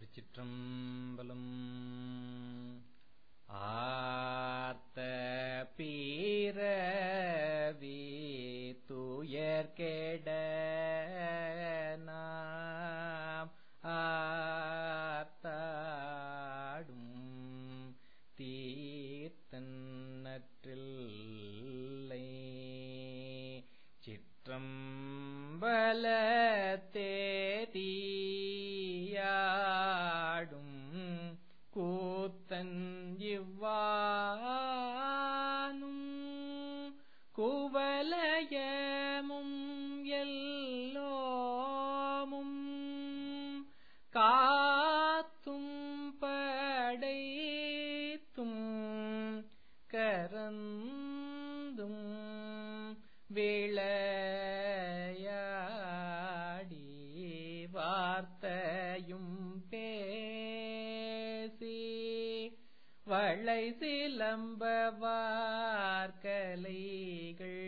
திருச்சிற்றம்பலம் ஆர்த்த பீரவி துயர்கெட நாம் ஆர்த்தாடும் தீர்த்தன்னற்றில்லை சிற்றம்பல தேதியாடும் கூத்தன் இவ்வானும் குவலயமும் எல்லோமும் காத்தும் படைத்தும் கரந்தும் விளையாடி வார்த்தையும் பேசி வளை சிலம்பவார்கலைகள்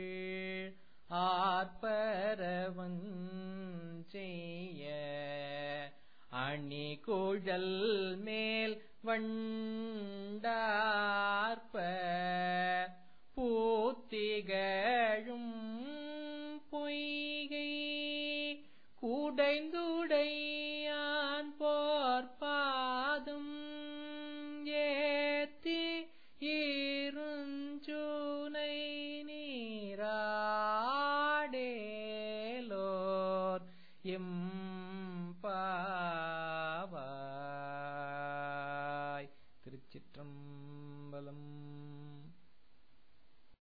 ஆர்ப்பரவன் செய்ய அணி குழல் மேல் வண்டார்ப்ப பூத்திகழும் பொய்கை கூடைந்துடையான் போர்பாதம் ஏத்தி இருஞ்சுனை நீராடேலோர் எம்